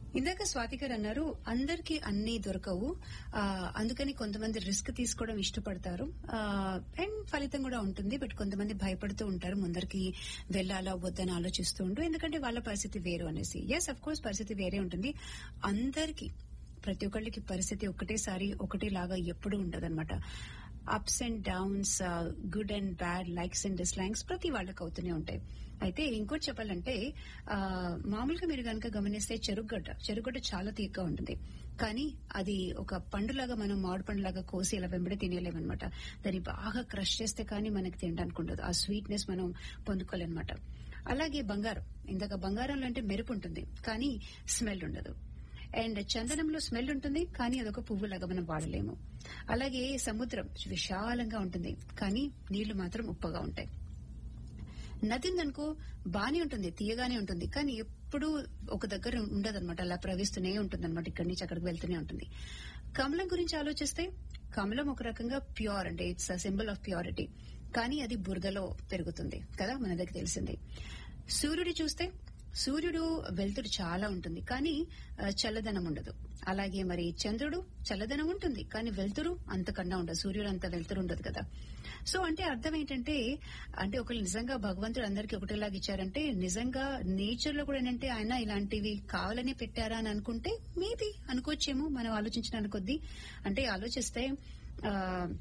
ఇందాక స్వాతి గారు అన్నారు అందరికి అన్ని దొరకవు ఆ, అందుకని కొంతమంది రిస్క్ తీసుకోవడం ఇష్టపడతారు అండ్ ఫలితం కూడా ఉంటుంది బట్ కొంతమంది భయపడుతూ ఉంటారు ముందరికి వెళ్లాలా వద్దని ఆలోచిస్తూ ఉంటారు ఎందుకంటే వాళ్ళ పరిస్థితి వేరు అనేసి ఎస్ అఫ్ కోర్స్ పరిస్థితి వేరే ఉంటుంది అందరికి ప్రతి ఒక్కళ్ళకి పరిస్థితి ఒకటేసారి ఒకటేలాగా ఎప్పుడు ఉండదన్నమాట ups and downs good and bad likes and dislikes ప్రతి వాళ్ళకి అవుతూనే ఉంటాయి అయితే ఇంకోటి చెప్పాలంటే ఆ, మామూలుగా మీరు కనుక గమనిస్తే చెరుగడ్డ చెరుగడ్డ చాలా తీగ్గా ఉంటుంది కానీ అది ఒక పండులాగా మనం మామిడి పండులాగా కోసి ఇలా వెంబడి తినేలేమన్నమాట దాన్ని బాగా క్రష్ చేస్తే కానీ మనకి తినడానికి ఉండదు ఆ స్వీట్నెస్ మనం పొందుకోలేమన్నమాట అలాగే బంగారం ఇందాక బంగారంలో అంటే మెరుపు ఉంటుంది కానీ స్మెల్ ఉండదు అండ్ చందనంలో స్మెల్ ఉంటుంది కానీ అదొక పువ్వులాగా మనం వాడలేము అలాగే సముద్రం విశాలంగా ఉంటుంది కానీ నీళ్లు మాత్రం ఉప్పగా ఉంటాయి నది ఉందనుకో బానే ఉంటుంది తీయగానే ఉంటుంది కానీ ఎప్పుడూ ఒక దగ్గర ఉండదన్నమాట అలా ప్రవహిస్తూనే ఉంటుంది అనమాట ఇక్కడి నుంచి అక్కడికి వెళ్తూనే ఉంటుంది కమలం గురించి ఆలోచిస్తే కమలం ఒక రకంగా ప్యూర్ అంటే ఇట్స్ సింబల్ ఆఫ్ ప్యూరిటీ కానీ అది బురదలో పెరుగుతుంది కదా మన దగ్గర తెలిసింది సూర్యుడి చూస్తే సూర్యుడు వెలుతురు చాలా ఉంటుంది కానీ ఆ, చల్లదనం ఉండదు అలాగే మరి చంద్రుడు చల్లదనం ఉంటుంది కానీ వెలుతురు అంతకన్నా ఉండదు సూర్యుడు అంత వెలుతురు ఉండదు కదా సో అంటే అర్థం ఏంటంటే అంటే ఒకళ్ళు నిజంగా భగవంతుడు అందరికీ ఒకటేలాగా ఇచ్చారంటే నిజంగా నేచర్ లో కూడా ఏంటంటే ఆయన ఇలాంటివి కావాలని పెట్టారా అని అనుకుంటే మేబీ అనుకోవచ్చేమో మనం ఆలోచించడానికి కొద్దీ అంటే ఆలోచిస్తే ఆ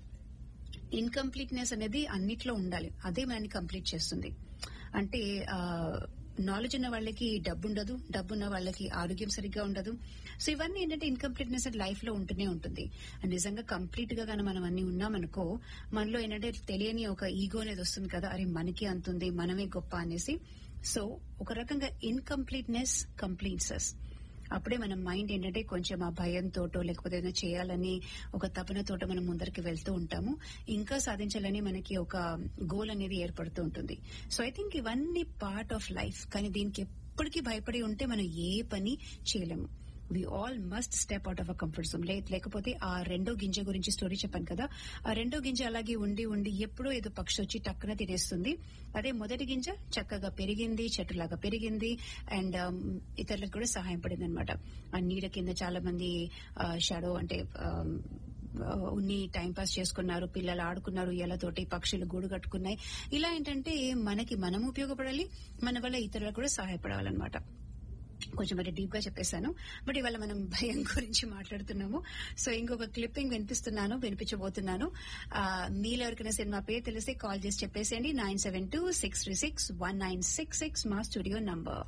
ఇన్కంప్లీట్నెస్ అనేది అన్నిట్లో ఉండాలి అదే మనని కంప్లీట్ చేస్తుంది అంటే నాలెడ్జ్ ఉన్న వాళ్ళకి డబ్బు ఉండదు డబ్బు ఉన్న వాళ్ళకి ఆరోగ్యం సరిగ్గా ఉండదు సో ఇవన్నీ ఏంటంటే ఇన్కంప్లీట్నెస్ లైఫ్ లో ఉంటూనే ఉంటుంది And నిజంగా కంప్లీట్ గా కానీ మనం అన్ని ఉన్నామనుకో మనలో ఏంటంటే తెలియని ఒక ఈగో అనేది వస్తుంది కదా అరే మనకి అంతుంది మనమే గొప్ప అనేసి సో ఒక రకంగా ఇన్కంప్లీట్నెస్ కంప్లీట్సెస్ అప్పుడే మన మైండ్ ఏంటంటే కొంచెం ఆ భయంతోటో లేకపోతే ఏదైనా చేయాలని ఒక తపనతోటో మనం ముందరికి వెళ్తూ ఉంటాము ఇంకా సాధించాలని మనకి ఒక గోల్ అనేది ఏర్పడుతూ ఉంటుంది సో ఐ థింక్ ఇవన్నీ పార్ట్ ఆఫ్ లైఫ్ కానీ దీనికి ఎప్పటికీ భయపడి ఉంటే మనం ఏ పని చేయలేము we all must step out of a comfort zone లేకపోతే ఆ రెండో గింజ గురించి స్టోరీ చెప్పాను కదా ఆ రెండో గింజ అలాగే ఉండి ఉండి ఎప్పుడో ఏదో పక్షి వచ్చి టక్కున తినేస్తుంది అదే మొదటి గింజ చక్కగా పెరిగింది చెట్టులాగా పెరిగింది అండ్ ఇతరులకు కూడా సహాయం పడింది అనమాట ఆ నీడ కింద చాలా మంది షాడో అంటే um, ఉన్ని టైం పాస్ చేసుకున్నారు పిల్లలు ఆడుకున్నారు ఎలతోటి పక్షులు గూడు కట్టుకున్నాయి ఇలా ఏంటంటే మనకి మనం ఉపయోగపడాలి మన వల్ల ఇతరులకు కూడా సహాయపడాలన్నమాట కొంచెం మరి డీప్ గా చెప్పేశాను బట్ ఇవాళ మనం భయం గురించి మాట్లాడుతున్నాము సో ఇంకొక క్లిప్పింగ్ వినిపిస్తున్నాను వినిపించబోతున్నాను ఆ, మీలో ఎవరికైనా సినిమా పేరు తెలిస్తే కాల్ చేసి చెప్పేసేయండి nine seven two six three six one nine six six మా స్టూడియో నంబర్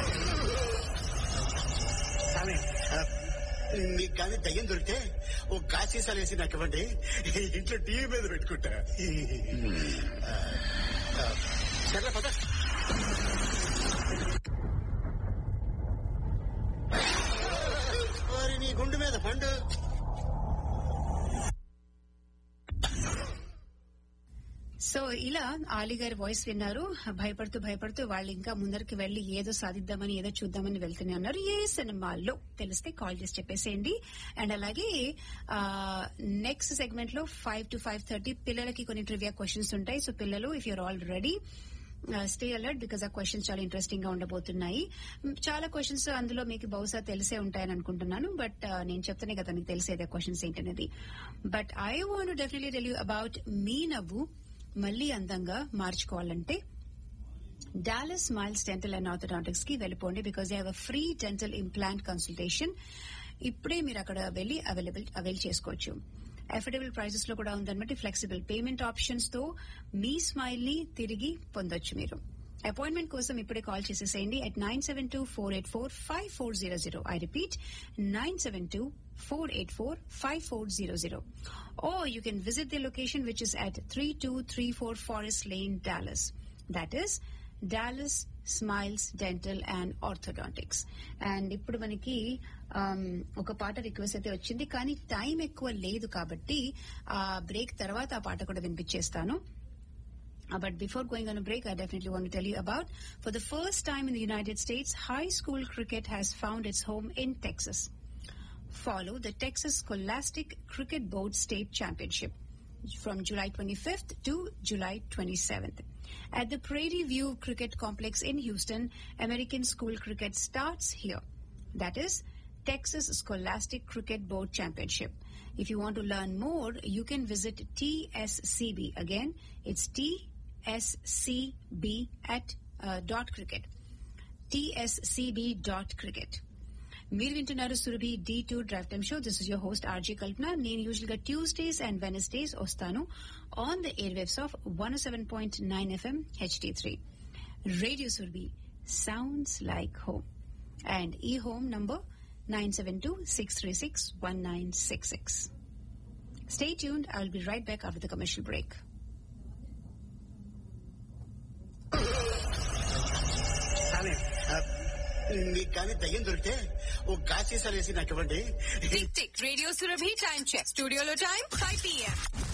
స్వామి, ఆ, మీకు కానీ దయ్యం దొరికితే ఓ గాసీసాలు వేసి నాకు ఇవ్వండి ఇంట్లో టీవీ మీద పెట్టుకుంటా ఆ, ఆ, సర్లే పద మరి నీ గుండు మీద పండు సో ఇలా ఆలీ గారి వాయిస్ విన్నారు భయపడుతూ భయపడుతూ వాళ్ళు ఇంకా ముందరికి వెళ్లి ఏదో సాధిద్దామని ఏదో చూద్దామని వెళ్తూనే ఉన్నారు ఏ సినిమాల్లో తెలిస్తే కాల్ చేసి చెప్పేసేయండి అండ్ అలాగే నెక్స్ట్ సెగ్మెంట్ లో ఫైవ్ టు ఫైవ్ థర్టీ పిల్లలకి కొన్ని ట్రివియా క్వశ్చన్స్ ఉంటాయి సో పిల్లలు if you're all ready stay alert because ఆ క్వశ్చన్స్ చాలా ఇంట్రెస్టింగ్ గా ఉండబోతున్నాయి మ్, చాలా క్వశ్చన్స్ అందులో మీకు బహుశా తెలిసే ఉంటాయని అనుకుంటున్నాను బట్ నేను చెప్తానే కదా మీకు తెలిసేదే క్వశ్చన్స్ ఏంటనేది but I want definitely tell you about మీ నవ్వు మళ్ళీ అందంగా మార్చుకోవాలంటే Dallas Smiles Dental and Orthodontics కి వెళ్ళిపోండి because they have a free dental implant consultation ఇప్పుడే మీరు అక్కడ వెళ్లి అవైలబుల్ అవైల్ చేసుకోవచ్చు అఫోర్డబుల్ ప్రైజెస్ లో కూడా ఉందన్నమాట ఫ్లెక్సిబుల్ పేమెంట్ ఆప్షన్స్ తో మీ స్మైల్ ని తిరిగి పొందొచ్చు మీరు అపాయింట్మెంట్ కోసం ఇప్పుడే కాల్ చేసేసేయండి at nine seven two four eight four five four zero zero I repeat nine seven two four eight four five four zero zero oh you can visit the location which is at three two three four Forest Lane Dallas that is Dallas Smiles Dental and Orthodontics and ఇప్పుడు మనకి um, ఒక పాట request అయితే వచ్చింది కానీ time ఎక్కువ లేదు కాబట్టి ఆ బ్రేక్ తర్వాత ఆ పాట కూడా వినిపించేస్తాను Uh, but before going on a break, I definitely want to tell you about, for the first time in the United States, high school cricket has found its home in Texas. Follow the Texas Scholastic Cricket Board State Championship from July 25th to July 27th. At the Prairie View Cricket Complex in Houston, American school cricket starts here. That is Texas Scholastic Cricket Board Championship. If you want to learn more, you can visit TSCB. Again, it's TSCB at uh, dot cricket. TSCB dot cricket. మీరు వింటున్నారు Surabhi D two drive time show this is your host RJ Kalpana నేను usual గా Tuesdays and Wednesdays వస్తాను on the air waves of one seven point nine FM HD three radio Surabhi sounds like home and ఈ home number nine seven two six three six one nine six six Stay tuned. I will be right back after the commercial break. కానీ ఆ, మీకు కానీ దయ్యం దొరికితే ఓ గాసీసాలు వేసి నాకు ఇవ్వండి Tick Tick Radio Surabhi time check. Studio lo time 5 p.m.